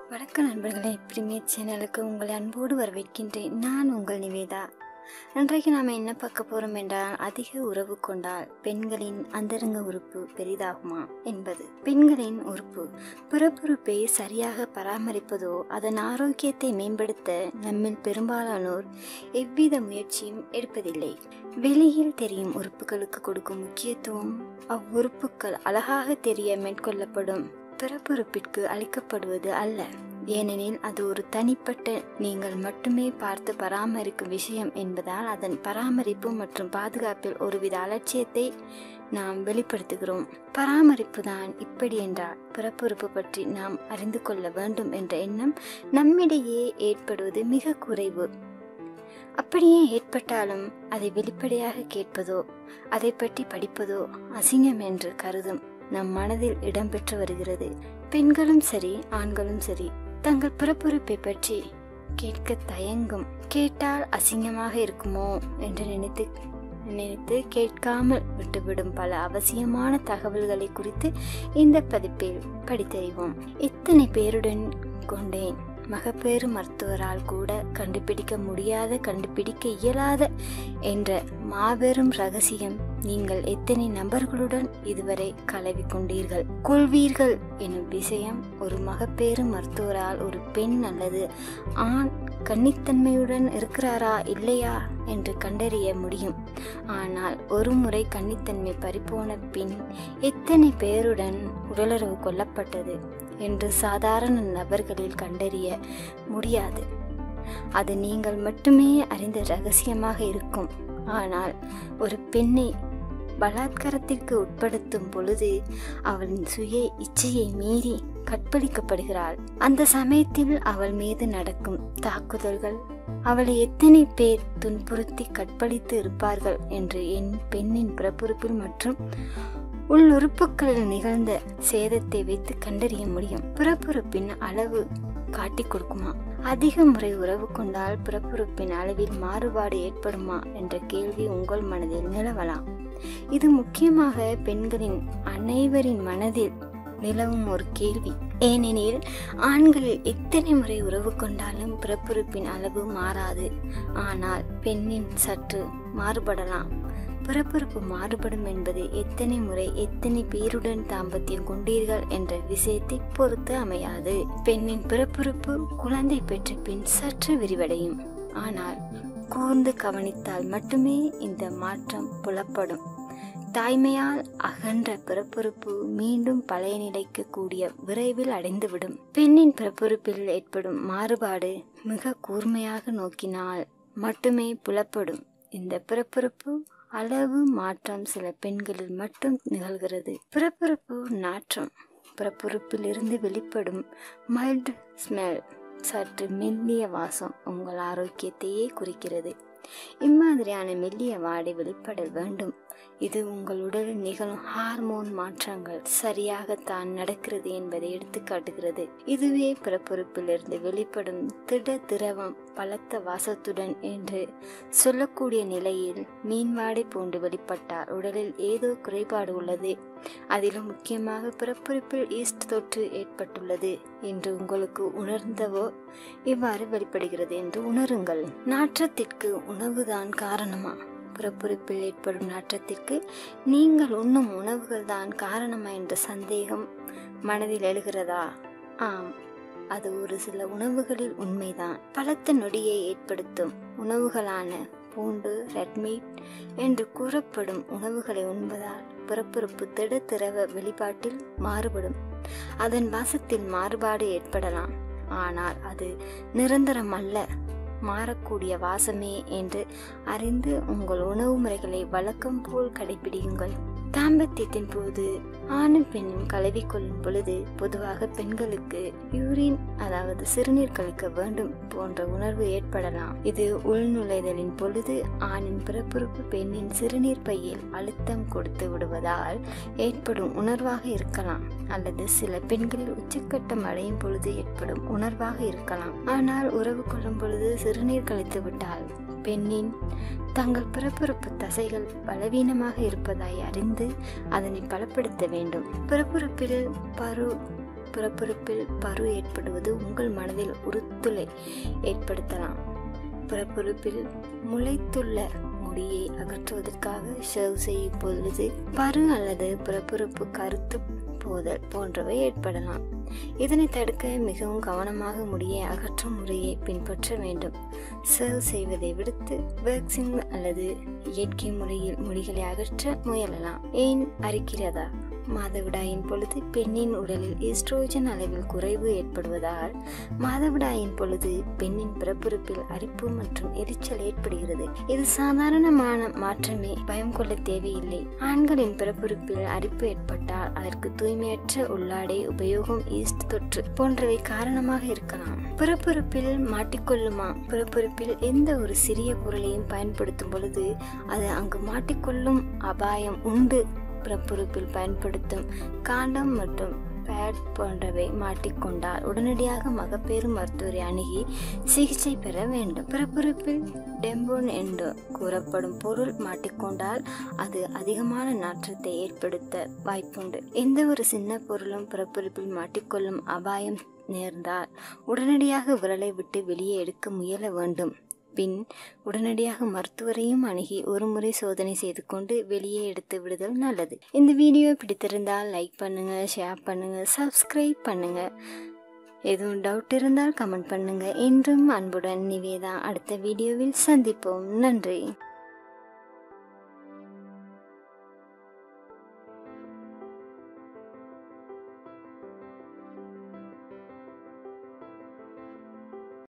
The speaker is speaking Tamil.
வணக்கம் நண்பர்களே பிரிமியர் சேனலுக்கு உங்களை அன்போடு வரவேற்கின்றேன் நான் உங்கள் நிவேதா இன்றைக்கு நாம் என்ன பார்க்க போகிறோம் என்றால் அதிக உறவு கொண்டால் பெண்களின் அந்தரங்க உறுப்பு பெரிதாகுமா என்பது பெண்களின் உறுப்பு பிறப்புறுப்பை சரியாக பராமரிப்பதோ அதன் ஆரோக்கியத்தை மேம்படுத்த நம்மில் பெரும்பாலானோர் எவ்வித முயற்சியும் எடுப்பதில்லை வெளியில் தெரியும் உறுப்புகளுக்கு கொடுக்கும் முக்கியத்துவம் அவ்வுறுப்புகள் அழகாக தெரிய மேற்கொள்ளப்படும் பிறப்புறுப்பிற்கு அளிக்கப்படுவது அல்ல ஏனெனில் அது ஒரு தனிப்பட்ட நீங்கள் மட்டுமே பார்த்து பராமரிக்கும் விஷயம் என்பதால் அதன் பராமரிப்பு மற்றும் பாதுகாப்பில் ஒருவித அலட்சியத்தை நாம் வெளிப்படுத்துகிறோம் பராமரிப்பு தான் இப்படி என்றால் பிறப்புறுப்பு பற்றி நாம் அறிந்து கொள்ள வேண்டும் என்ற எண்ணம் நம்மிடையே ஏற்படுவது மிக குறைவு அப்படியே ஏற்பட்டாலும் அதை வெளிப்படையாக கேட்பதோ அதை பற்றி படிப்பதோ அசிங்கம் என்று கருதும் நம் மனதில் இடம்பெற்று வருகிறது பெண்களும் சரி ஆண்களும் சரி தங்கள் பிறப்புறுப்பை பற்றி கேட்க தயங்கும் கேட்டால் அசிங்கமாக இருக்குமோ என்று நினைத்து நினைத்து கேட்காமல் விட்டுவிடும் பல அவசியமான தகவல்களை குறித்து இந்த பதிப்பில் படித்தறிவோம் இத்தனை பேருடன் கொண்டேன் மகப்பேறு மருத்துவரால் கூட கண்டுபிடிக்க முடியாத கண்டுபிடிக்க இயலாத என்ற மாபெரும் ரகசியம் நீங்கள் எத்தனை நபர்களுடன் இதுவரை கலவி கொண்டீர்கள் கொள்வீர்கள் எனும் விஷயம் ஒரு மகப்பேறு மருத்துவரால் ஒரு பெண் அல்லது ஆண் கன்னித்தன்மையுடன் இருக்கிறாரா இல்லையா என்று கண்டறிய முடியும் ஆனால் ஒரு முறை கன்னித்தன்மை பறிப்போன பின் எத்தனை பேருடன் உடலுறவு கொல்லப்பட்டது என்று சாதாரண நபர்களில் கண்டறிய முடியாது அது நீங்கள் மட்டுமே அறிந்த ரகசியமாக இருக்கும் ஆனால் ஒரு பெண்ணை பலாத்காரத்திற்கு உட்படுத்தும் பொழுது அவளின் சுய இச்சையை மீறி கற்பழிக்கப்படுகிறாள் அந்த சமயத்தில் அவள் மீது நடக்கும் தாக்குதல்கள் அவளை எத்தனை பேர் துன்புறுத்தி கற்பழித்து இருப்பார்கள் என்று என் பெண்ணின் பிறப்புறுப்பில் மற்றும் உள்ளுறுப்புகளில் நிகழ்ந்த சேதத்தை வைத்து கண்டறிய முடியும் பிறப்புறுப்பின் அளவு காட்டிக் கொடுக்குமா அதிக முறை உறவு கொண்டால் பிறப்புறுப்பின் அளவில் மாறுபாடு ஏற்படுமா என்ற கேள்வி உங்கள் மனதில் நிலவலாம் இது முக்கியமாக பெண்களின் அனைவரின் மனதில் நிலவும் ஒரு கேள்வி ஏனெனில் ஆண்கள் எத்தனை முறை உறவு கொண்டாலும் பிறப்புறுப்பின் அளவு மாறாது ஆனால் பெண்ணின் சற்று மாறுபடலாம் பிறப்புறுப்பு மாறுபடும் என்பது எத்தனை முறை எத்தனை பேருடன் தாம்பத்தியம் கொண்டீர்கள் என்ற விஷயத்தை பொறுத்து அமையாது பெண்ணின் பிறப்புறுப்பு குழந்தை பெற்ற பின் சற்று விரிவடையும் ஆனால் கூர்ந்து கவனித்தால் மட்டுமே இந்த மாற்றம் புலப்படும் தாய்மையால் அகன்ற பிறப்புறுப்பு மீண்டும் பழைய நிலைக்கு கூடிய விரைவில் அடைந்துவிடும் பெண்ணின் பிறப்புறுப்பில் ஏற்படும் மாறுபாடு மிக கூர்மையாக நோக்கினால் மட்டுமே புலப்படும் இந்த பிறப்புறுப்பு அளவு மாற்றம் சில பெண்களில் மட்டும் நிகழ்கிறது பிறப்புறுப்பு நாற்றம் பிறப்புறுப்பில் இருந்து வெளிப்படும் மைல்டு ஸ்மெல் சற்று மெல்லிய வாசம் உங்கள் ஆரோக்கியத்தையே குறிக்கிறது இம்மாதிரியான மெல்லிய வாடை வெளிப்பட வேண்டும் இது உங்கள் உடலில் நிகழும் ஹார்மோன் மாற்றங்கள் சரியாகத்தான் நடக்கிறது என்பதை எடுத்துக்காட்டுகிறது இதுவே பிறப்புறுப்பிலிருந்து வெளிப்படும் திட திரவம் பலத்த வாசத்துடன் என்று சொல்லக்கூடிய நிலையில் மீன் வாடை போன்று வெளிப்பட்டால் உடலில் ஏதோ குறைபாடு உள்ளது அதிலும் முக்கியமாக பிறப்புறுப்பில் ஈஸ்ட் தொற்று ஏற்பட்டுள்ளது என்று உங்களுக்கு உணர்ந்தவோ இவ்வாறு வெளிப்படுகிறது என்று உணருங்கள் நாற்றத்திற்கு உணவுதான் காரணமா பிறப்புறுப்பில் ஏற்படும் நாற்றத்திற்கு நீங்கள் உண்ணும் உணவுகள் தான் காரணமா என்ற சந்தேகம் மனதில் எழுகிறதா ஆம் அது ஒரு சில உணவுகளில் உண்மைதான் பலத்த நொடியை ஏற்படுத்தும் உணவுகளான பூண்டு ரெட்மீட் என்று கூறப்படும் உணவுகளை உண்பதால் பிறப்புறுப்பு திட திரவ வெளிப்பாட்டில் மாறுபடும் அதன் வாசத்தில் மாறுபாடு ஏற்படலாம் ஆனால் அது நிரந்தரம் அல்ல மாறக்கூடிய வாசமே என்று அறிந்து உங்கள் உணவு முறைகளை வழக்கம் போல் கடைபிடியுங்கள் தாம்பத்தியத்தின் போது ஆணும் பெண்ணும் கலவி கொள்ளும் பொழுது பொதுவாக பெண்களுக்கு யூரின் அதாவது சிறுநீர் கழிக்க வேண்டும் போன்ற உணர்வு ஏற்படலாம் இது உள்நுழைதலின் பொழுது ஆணின் பிறப்புறுப்பு பெண்ணின் சிறுநீர் பையில் அழுத்தம் கொடுத்து விடுவதால் ஏற்படும் உணர்வாக இருக்கலாம் அல்லது சில பெண்களில் உச்சக்கட்டம் அடையும் பொழுது ஏற்படும் உணர்வாக இருக்கலாம் ஆனால் உறவு கொள்ளும் பொழுது சிறுநீர் கழித்து விட்டால் பெண்ணின் தங்கள் பிறப்புறுப்பு தசைகள் பலவீனமாக இருப்பதாய் அறிந்து அதனை பலப்படுத்த வேண்டும் பிறப்புறுப்பில் பரு பிறப்புறுப்பில் பரு ஏற்படுவது உங்கள் மனதில் உறுத்துளை ஏற்படுத்தலாம் பிறப்புறுப்பில் முளைத்துள்ள முடியை அகற்றுவதற்காக ஷேவ் செய்யும் பொழுது பரு அல்லது பிறப்புறுப்பு கருத்து போதல் போன்றவை ஏற்படலாம் இதனை தடுக்க மிகவும் கவனமாக முடியை அகற்றும் முறையை பின்பற்ற வேண்டும் சர்வ் செய்வதை விடுத்து வேக்சிங் அல்லது இயற்கை முறையில் முடிகளை அகற்ற முயலலாம் ஏன் அரிக்கிறதா மாதவிடாயின் பொழுது பெண்ணின் உடலில் ஈஸ்ட்ரோஜன் அளவில் குறைவு ஏற்படுவதால் மாதவிடாயின் பொழுது பெண்ணின் பிறப்புறுப்பில் அரிப்பு மற்றும் எரிச்சல் ஏற்படுகிறது இது சாதாரணமான மாற்றமே பயம் கொள்ள தேவையில்லை ஆண்களின் பிறப்புறுப்பில் அரிப்பு ஏற்பட்டால் அதற்கு தூய்மையற்ற உள்ளாடை உபயோகம் ஈஸ்ட் தொற்று போன்றவை காரணமாக இருக்கலாம் பிறப்புறுப்பில் மாட்டிக்கொள்ளுமா பிறப்புறுப்பில் எந்த ஒரு சிறிய பொருளையும் பயன்படுத்தும் பொழுது அது அங்கு மாட்டிக்கொள்ளும் அபாயம் உண்டு பிறப்புறுப்பில் பயன்படுத்தும் காண்டம் மற்றும் பேட் போன்றவை மாட்டிக்கொண்டால் உடனடியாக மகப்பேறு மருத்துவரை அணுகி சிகிச்சை பெற வேண்டும் பிறப்புறுப்பில் டெம்போன் என்று கூறப்படும் பொருள் மாட்டிக்கொண்டால் அது அதிகமான நாற்றத்தை ஏற்படுத்த வாய்ப்புண்டு எந்த ஒரு சின்ன பொருளும் பிறப்புறுப்பில் மாட்டிக்கொள்ளும் அபாயம் நேர்ந்தால் உடனடியாக விரலை விட்டு வெளியே எடுக்க முயல வேண்டும் பின் உடனடியாக மருத்துவரையும் அணுகி ஒரு முறை சோதனை செய்து கொண்டு வெளியே எடுத்து விடுதல் நல்லது இந்த வீடியோ பிடித்திருந்தால் லைக் பண்ணுங்க ஷேர் பண்ணுங்க சப்ஸ்கிரைப் பண்ணுங்க எதுவும் டவுட் இருந்தால் கமெண்ட் பண்ணுங்க என்றும் அன்புடன் நிவேதா அடுத்த வீடியோவில் சந்திப்போம் நன்றி